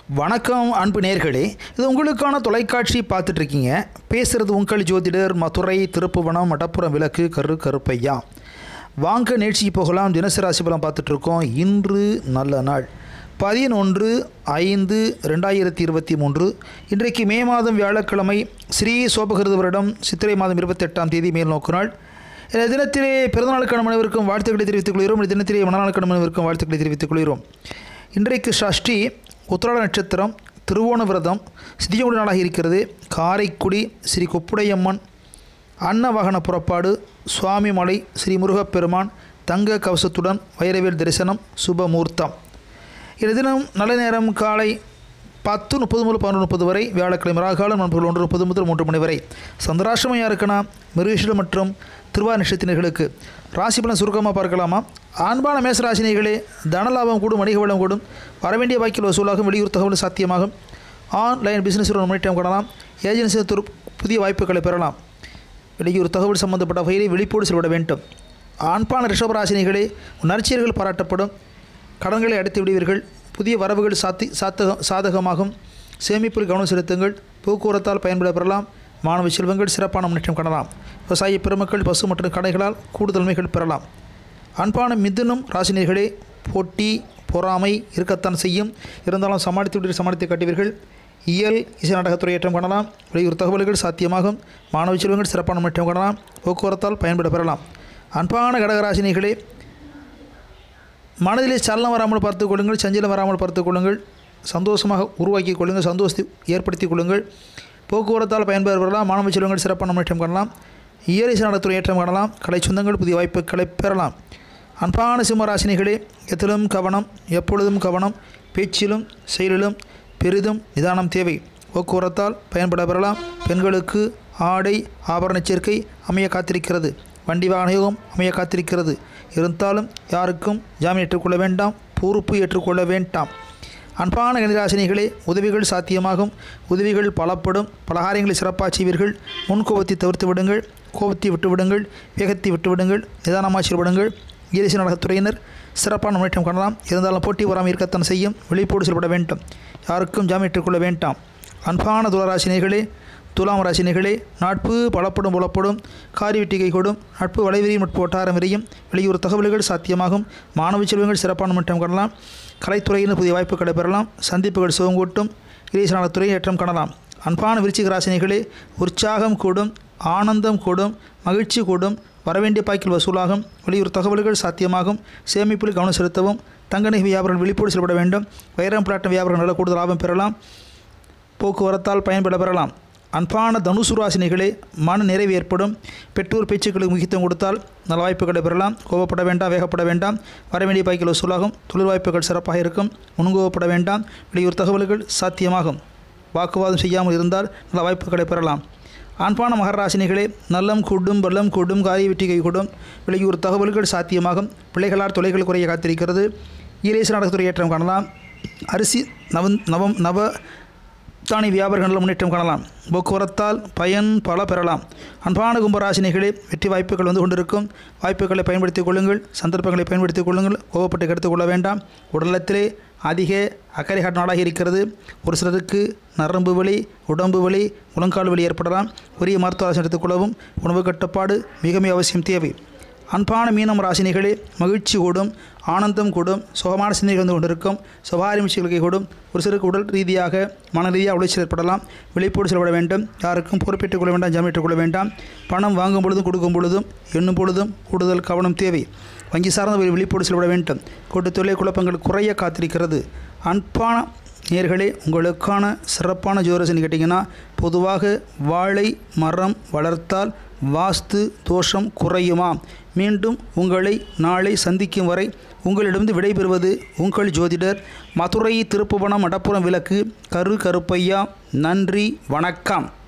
வணக்கம் அன்பு நேர்களே இது உங்களுக்கான தொலைக்காட்சி பார்த்துட்டு இருக்கீங்க பேசுகிறது உங்கள் ஜோதிடர் மதுரை திருப்புவனம் மடப்புறம் விளக்கு கரு கருப்பையா வாங்க நிகழ்ச்சிக்கு போகலாம் தினசரி ராசி பலன் பார்த்துட்டு இருக்கோம் இன்று நல்ல நாள் பதினொன்று ஐந்து ரெண்டாயிரத்தி இருபத்தி மூன்று இன்றைக்கு மே மாதம் வியாழக்கிழமை ஸ்ரீ சோபகிருத வருடம் சித்திரை மாதம் இருபத்தெட்டாம் தேதி மேல் நோக்கு நாள் இந்த தினத்திலே பிறந்தநாளுக்கான மனைவருக்கும் வாழ்த்துக்களை தெரிவித்துக் கொள்கிறோம் இந்த தினத்திலே மனநாளுக்கான மனைவருக்கும் வாழ்த்துக்களை தெரிவித்துக் கொள்கிறோம் இன்றைக்கு ஷஷ்டி உத்திராட நட்சத்திரம் திருவோண விரதம் சித்தியோடு நாளாக இருக்கிறது காரைக்குடி ஸ்ரீ கொப்புடையம்மன் அன்னவாகன புறப்பாடு சுவாமிமலை ஸ்ரீ முருகப்பெருமான் தங்க கவசத்துடன் வைரவேல் தரிசனம் சுபமூர்த்தம் இந்த தினம் நல்ல நேரம் காலை பத்து முப்பது முதல் பதினொன்று முப்பது வரை வியாழக்கிழமை ராகாலம் நண்பர்கள் ஒன்று முப்பது முதல் மூன்று மணி வரை சந்திராசிரமம் யாருக்குன்னா மிருகஷில மற்றும் திருவா நட்சத்திரர்களுக்கு ராசி பலன் சுருக்கமாக பார்க்கலாமா ஆண்பான மேசராசினிகளே தனலாபம் கூடும் வணிக வளம் கூடும் வரவேண்டிய வாக்கில் வசூலாகும் வெளியூர் தகவல் சாத்தியமாகும் ஆன்லைன் பிசினஸ் முன்னேற்றம் காணலாம் ஏஜென்சி துரு புதிய வாய்ப்புகளை பெறலாம் வெளியூர் தகவல் சம்பந்தப்பட்ட வகையிலே விழிப்போடு செயல்பட வேண்டும் ஆண்பான ரிஷபராசினிகளே நற்செயல்கள் பாராட்டப்படும் கடன்களை அடைத்து விடுவீர்கள் புதிய வரவுகள் சாத்தி சாத்தக சாதகமாகும் சேமிப்பில் கவனம் செலுத்துங்கள் போக்குவரத்தால் பயன்பட பெறலாம் மாணவ செல்வங்கள் சிறப்பான முன்னேற்றம் காணலாம் விவசாய பெருமக்கள் பசு மற்றும் கடைகளால் கூடுதல்மைகள் பெறலாம் அன்பான மிதுனும் ராசினியர்களே போட்டி பொறாமை இருக்கத்தான் செய்யும் இருந்தாலும் சமாளித்து விட்டு சமாளித்து காட்டுவீர்கள் இயல் இசை நாடகத்துறை ஏற்றம் காணலாம் வெளியூர் தகவல்கள் சாத்தியமாகும் மாணவ செல்வங்கள் சிறப்பான முன்னேற்றம் காணலாம் போக்குவரத்தால் பயன்பட பெறலாம் அன்பான கடகராசினிகளே மனதிலே சலனம் வராமல் பார்த்துக் கொள்ளுங்கள் சஞ்சலம் வராமல் பார்த்துக் கொள்ளுங்கள் சந்தோஷமாக உருவாக்கி கொள்ளுங்கள் சந்தோஷத்தை ஏற்படுத்தி கொள்ளுங்கள் போக்குவரத்தால் பயன்பெற பெறலாம் மாணவ செல்வங்கள் சிறப்பான முன்னேற்றம் காணலாம் இயலிசை நடத்துறை ஏற்றம் காணலாம் கலை சொந்தங்கள் புதிய வாய்ப்புகளை பெறலாம் அன்பான சிம்மராசினிகளே எத்திலும் கவனம் எப்பொழுதும் கவனம் பேச்சிலும் செயலிலும் பெரிதும் நிதானம் தேவை போக்குவரத்தால் பயன்பட பெறலாம் பெண்களுக்கு ஆடை ஆபரண சேர்க்கை அமைய காத்திருக்கிறது வண்டி வாகன யோகம் அமைய காத்திருக்கிறது இருந்தாலும் யாருக்கும் ஜாமீன் ஏற்றுக்கொள்ள வேண்டாம் பொறுப்பு ஏற்றுக்கொள்ள வேண்டாம் அன்பான கணிராசினிகளே உதவிகள் சாத்தியமாகும் உதவிகள் பலப்படும் பலகாரியங்களை சிறப்பாக செய்வீர்கள் முன் கோபத்தை தவிர்த்து விடுங்கள் கோபத்தை விட்டு விடுங்கள் வேகத்தை விட்டு விடுங்கள் நிதானமாக செயல்படுங்கள் ஈரிசி நாடகத்துறையினர் சிறப்பான முன்னேற்றம் காணலாம் இருந்தாலும் போட்டி வராமல் இருக்கத்தான் செய்யும் விழிப்போடு செயல்பட வேண்டும் யாருக்கும் ஜாமீன் ஏற்றுக்கொள்ள வேண்டாம் அன்பான துளராசினிகளே துலாம் ராசினிகளே நட்பு பலப்படும் புலப்படும் காரி கை கொடும் நட்பு வளைவிரியும் நட்பு வட்டாரம் விரியும் வெளியூர் தகவல்கள் சாத்தியமாகும் மாணவ செல்வங்கள் சிறப்பான முன்னேற்றம் காணலாம் கலைத்துறையினர் புதிய வாய்ப்புகளை பெறலாம் சந்திப்புகள் சுகங்கூட்டும் இறைசனத்துறை ஏற்றம் காணலாம் அன்பான விருச்சிக ராசினிகளே உற்சாகம் கூடும் ஆனந்தம் கூடும் மகிழ்ச்சி கூடும் வரவேண்டிய பாய்க்கில் வசூலாகும் வெளியூர் தகவல்கள் சாத்தியமாகும் சேமிப்பில் கவனம் செலுத்தவும் தங்கநகை வியாபாரம் விழிப்போடு செயல்பட வேண்டும் வைரம் பிளாட்டம் வியாபாரம் நல்ல கூடுதல் லாபம் பெறலாம் போக்குவரத்தால் பயன்பட பெறலாம் அன்பான தனுசு ராசினிகளே மன நிறைவு ஏற்படும் பெற்றோர் பேச்சுக்களுக்கு முக்கியத்துவம் கொடுத்தால் நல்ல வாய்ப்புகளை பெறலாம் கோபப்பட வேண்டாம் வேகப்பட வேண்டாம் வரவேண்டிய பாய்க்கில் வசூலாகும் தொழில் வாய்ப்புகள் சிறப்பாக இருக்கும் முன்கோபப்பட வேண்டாம் வெளியூர் தகவல்கள் சாத்தியமாகும் வாக்குவாதம் செய்யாமல் இருந்தால் நல்ல வாய்ப்புகளை பெறலாம் ஆண்பான மகராசினிகளே நல்லம் கூடும் வெள்ளம் கூடும் காரிய வெற்றி கை கூடும் வெளியூர் தகவல்கள் சாத்தியமாகும் பிள்ளைகளால் தொலைகள் குறைய காத்திருக்கிறது ஈரேச நடத்துறை ஏற்றம் காணலாம் அரிசி நவன் நவம் நவ தானி வியாபாரங்களில் முன்னேற்றம் காணலாம் போக்குவரத்தால் பயன் பல பெறலாம் அன்பான கும்பராசினிகளே வெற்றி வாய்ப்புகள் வந்து கொண்டிருக்கும் வாய்ப்புகளை பயன்படுத்திக் கொள்ளுங்கள் சந்தர்ப்பங்களை பயன்படுத்திக் கொள்ளுங்கள் கோபப்பட்டு கெடுத்துக் கொள்ள வேண்டாம் உடலத்திலே அதிக அக்கறை காட்டு நாளாக இருக்கிறது ஒரு சிலருக்கு நரம்பு வலி உடம்பு வலி முழங்கால் வலி ஏற்படலாம் உரிய மருத்துவ ஆலோசனை எடுத்துக்கொள்ளவும் உணவு கட்டுப்பாடு மிக மிக அவசியம் தேவை அன்பான மீனம் ராசினிகளே மகிழ்ச்சி கூடும் ஆனந்தம் கூடும் சுகமான சிந்தனைகள் வந்து கொண்டிருக்கும் சுகாரி மிச்சைகளுக்கு கூடும் ஒரு சிலருக்கு உடல் ரீதியாக மன ரீதியாக உளைச்சல் ஏற்படலாம் விழிப்போடு செலவிட வேண்டும் யாருக்கும் பொறுப்பேற்றுக் கொள்ள வேண்டாம் ஜாமீட்டுக் கொள்ள வேண்டாம் பணம் வாங்கும் பொழுதும் கொடுக்கும் பொழுதும் எண்ணும் பொழுதும் கூடுதல் கவனம் தேவை வங்கி சார்ந்த ஒரு விழிப்போடு செலவிட வேண்டும் கூட்டு தொழில் குழப்பங்கள் குறைய காத்திருக்கிறது அன்பான நேர்களே உங்களுக்கான சிறப்பான ஜோரசன் கேட்டிங்கன்னா பொதுவாக வாழை மரம் வளர்த்தால் வாஸ்து தோஷம் குறையுமா மீண்டும் உங்களை நாளை சந்திக்கும் வரை உங்களிடமிருந்து விடைபெறுவது உங்கள் ஜோதிடர் மதுரை திருப்புவனம் மடப்புறம் விளக்கு கரு கருப்பையா நன்றி வணக்கம்